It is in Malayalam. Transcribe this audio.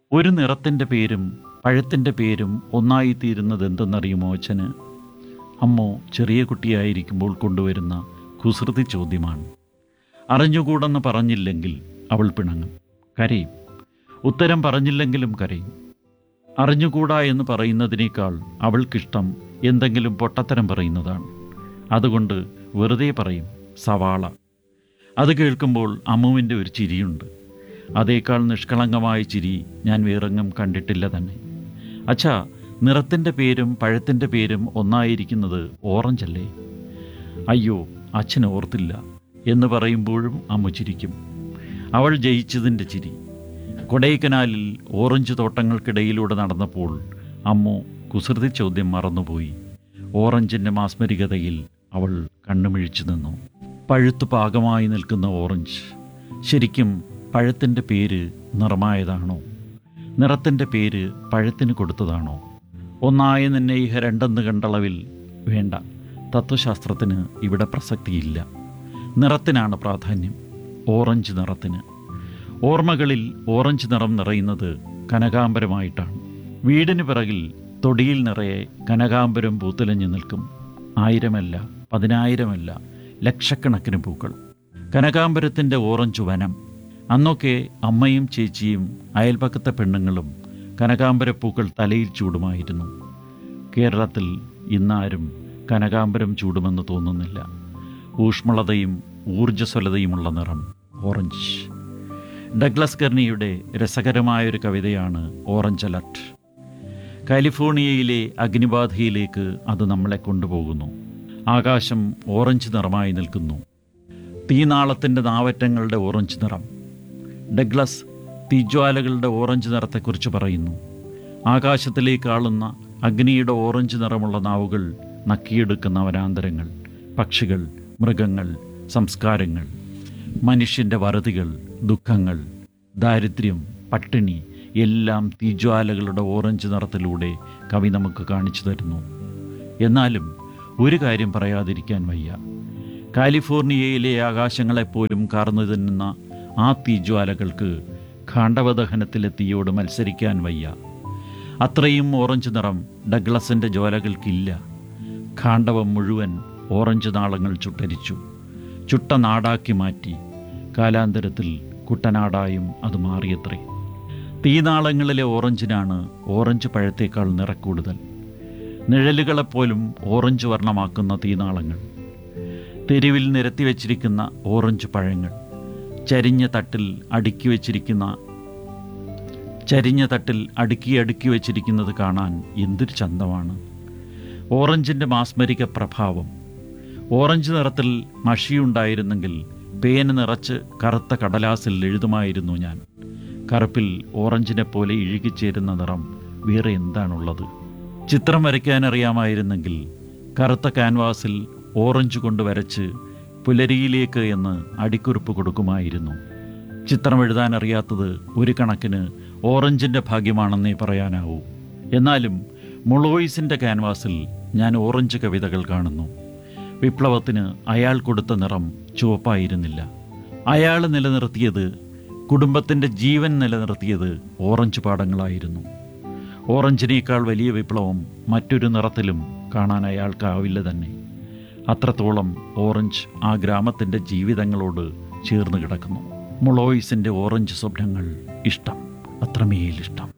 ഒരു നിറത്തിൻ്റെ പേരും പഴത്തിൻ്റെ പേരും ഒന്നായിത്തീരുന്നത് എന്തെന്നറിയുമോ അച്ഛന് അമ്മോ ചെറിയ കുട്ടിയായിരിക്കുമ്പോൾ കൊണ്ടുവരുന്ന കുസൃതി ചോദ്യമാണ് അറിഞ്ഞുകൂടെന്ന് പറഞ്ഞില്ലെങ്കിൽ അവൾ പിണങ്ങും കരയും ഉത്തരം പറഞ്ഞില്ലെങ്കിലും കരയും അറിഞ്ഞുകൂടാ എന്ന് പറയുന്നതിനേക്കാൾ അവൾക്കിഷ്ടം എന്തെങ്കിലും പൊട്ടത്തരം പറയുന്നതാണ് അതുകൊണ്ട് വെറുതെ പറയും സവാള അത് കേൾക്കുമ്പോൾ അമ്മുവിൻ്റെ ഒരു ചിരിയുണ്ട് അതേക്കാൾ നിഷ്കളങ്കമായ ചിരി ഞാൻ വേറെങ്ങും കണ്ടിട്ടില്ല തന്നെ അച്ഛാ നിറത്തിൻ്റെ പേരും പഴത്തിൻ്റെ പേരും ഒന്നായിരിക്കുന്നത് ഓറഞ്ചല്ലേ അയ്യോ അച്ഛൻ ഓർത്തില്ല എന്ന് പറയുമ്പോഴും അമ്മ ചിരിക്കും അവൾ ജയിച്ചതിൻ്റെ ചിരി കൊടൈക്കനാലിൽ ഓറഞ്ച് തോട്ടങ്ങൾക്കിടയിലൂടെ നടന്നപ്പോൾ അമ്മു കുസൃതി ചോദ്യം മറന്നുപോയി ഓറഞ്ചിൻ്റെ മാസ്മരികതയിൽ അവൾ കണ്ണുമിഴിച്ചു നിന്നു പഴുത്തു പാകമായി നിൽക്കുന്ന ഓറഞ്ച് ശരിക്കും പഴത്തിൻ്റെ പേര് നിറമായതാണോ നിറത്തിൻ്റെ പേര് പഴത്തിന് കൊടുത്തതാണോ ഒന്നായ നിന്നെ ഇഹ രണ്ടെന്ന് കണ്ടളവിൽ വേണ്ട തത്വശാസ്ത്രത്തിന് ഇവിടെ പ്രസക്തിയില്ല നിറത്തിനാണ് പ്രാധാന്യം ഓറഞ്ച് നിറത്തിന് ഓർമ്മകളിൽ ഓറഞ്ച് നിറം നിറയുന്നത് കനകാംബരമായിട്ടാണ് വീടിന് പിറകിൽ തൊടിയിൽ നിറയെ കനകാംബരം പൂത്തുലഞ്ഞു നിൽക്കും ആയിരമല്ല പതിനായിരമല്ല ലക്ഷക്കണക്കിന് പൂക്കൾ കനകാംബരത്തിൻ്റെ ഓറഞ്ച് വനം അന്നൊക്കെ അമ്മയും ചേച്ചിയും അയൽപക്കത്തെ പെണ്ണുങ്ങളും കനകാംബരപ്പൂക്കൾ തലയിൽ ചൂടുമായിരുന്നു കേരളത്തിൽ ഇന്നാരും കനകാംബരം ചൂടുമെന്ന് തോന്നുന്നില്ല ഊഷ്മളതയും ഊർജ്ജസ്വലതയുമുള്ള നിറം ഓറഞ്ച് ഡഗ്ലസ് കെർണിയുടെ രസകരമായൊരു കവിതയാണ് ഓറഞ്ച് അലർട്ട് കാലിഫോർണിയയിലെ അഗ്നിബാധയിലേക്ക് അത് നമ്മളെ കൊണ്ടുപോകുന്നു ആകാശം ഓറഞ്ച് നിറമായി നിൽക്കുന്നു തീനാളത്തിൻ്റെ നാവറ്റങ്ങളുടെ ഓറഞ്ച് നിറം ഡഗ്ലസ് തീജ്വാലകളുടെ ഓറഞ്ച് നിറത്തെക്കുറിച്ച് പറയുന്നു ആകാശത്തിലേക്ക് ആളുന്ന അഗ്നിയുടെ ഓറഞ്ച് നിറമുള്ള നാവുകൾ നക്കിയെടുക്കുന്ന വനാന്തരങ്ങൾ പക്ഷികൾ മൃഗങ്ങൾ സംസ്കാരങ്ങൾ മനുഷ്യൻ്റെ വറുതികൾ ദുഃഖങ്ങൾ ദാരിദ്ര്യം പട്ടിണി എല്ലാം തീജ്വാലകളുടെ ഓറഞ്ച് നിറത്തിലൂടെ കവി നമുക്ക് കാണിച്ചു തരുന്നു എന്നാലും ഒരു കാര്യം പറയാതിരിക്കാൻ വയ്യ കാലിഫോർണിയയിലെ ആകാശങ്ങളെപ്പോലും കാർന്നു തിന്നുന്ന ആ തീജ്വാലകൾക്ക് ഖാണ്ഡവദഹനത്തിലെ തീയോട് മത്സരിക്കാൻ വയ്യ അത്രയും ഓറഞ്ച് നിറം ഡഗ്ലസിൻ്റെ ജ്വാലകൾക്കില്ല ഖാണ്ഡവം മുഴുവൻ ഓറഞ്ച് നാളങ്ങൾ ചുട്ടരിച്ചു ചുട്ട നാടാക്കി മാറ്റി കാലാന്തരത്തിൽ കുട്ടനാടായും അത് മാറിയത്രേ തീനാളങ്ങളിലെ ഓറഞ്ചിനാണ് ഓറഞ്ച് പഴത്തേക്കാൾ നിറക്കൂടുതൽ നിഴലുകളെപ്പോലും ഓറഞ്ച് വർണ്ണമാക്കുന്ന തീനാളങ്ങൾ തെരുവിൽ നിരത്തി വച്ചിരിക്കുന്ന ഓറഞ്ച് പഴങ്ങൾ ചരിഞ്ഞ തട്ടിൽ അടുക്കി വച്ചിരിക്കുന്ന ചരിഞ്ഞ തട്ടിൽ അടുക്കി അടുക്കി വച്ചിരിക്കുന്നത് കാണാൻ എന്തൊരു ചന്തമാണ് ഓറഞ്ചിൻ്റെ മാസ്മരിക പ്രഭാവം ഓറഞ്ച് നിറത്തിൽ മഷിയുണ്ടായിരുന്നെങ്കിൽ പേന നിറച്ച് കറുത്ത കടലാസിൽ എഴുതുമായിരുന്നു ഞാൻ കറുപ്പിൽ ഓറഞ്ചിനെ പോലെ ഇഴുകിച്ചേരുന്ന നിറം വേറെ എന്താണുള്ളത് ചിത്രം വരയ്ക്കാൻ അറിയാമായിരുന്നെങ്കിൽ കറുത്ത ക്യാൻവാസിൽ ഓറഞ്ച് കൊണ്ട് വരച്ച് പുലരിയിലേക്ക് എന്ന് അടിക്കുറിപ്പ് കൊടുക്കുമായിരുന്നു ചിത്രം എഴുതാൻ അറിയാത്തത് ഒരു കണക്കിന് ഓറഞ്ചിൻ്റെ ഭാഗ്യമാണെന്നേ പറയാനാവൂ എന്നാലും മുളോയിസിൻ്റെ ക്യാൻവാസിൽ ഞാൻ ഓറഞ്ച് കവിതകൾ കാണുന്നു വിപ്ലവത്തിന് അയാൾ കൊടുത്ത നിറം ചുവപ്പായിരുന്നില്ല അയാൾ നിലനിർത്തിയത് കുടുംബത്തിൻ്റെ ജീവൻ നിലനിർത്തിയത് ഓറഞ്ച് പാടങ്ങളായിരുന്നു ഓറഞ്ചിനേക്കാൾ വലിയ വിപ്ലവം മറ്റൊരു നിറത്തിലും കാണാൻ അയാൾക്കാവില്ല തന്നെ അത്രത്തോളം ഓറഞ്ച് ആ ഗ്രാമത്തിൻ്റെ ജീവിതങ്ങളോട് ചേർന്ന് കിടക്കുന്നു മുളോയിസിൻ്റെ ഓറഞ്ച് സ്വപ്നങ്ങൾ ഇഷ്ടം അത്രമേൽ ഇഷ്ടം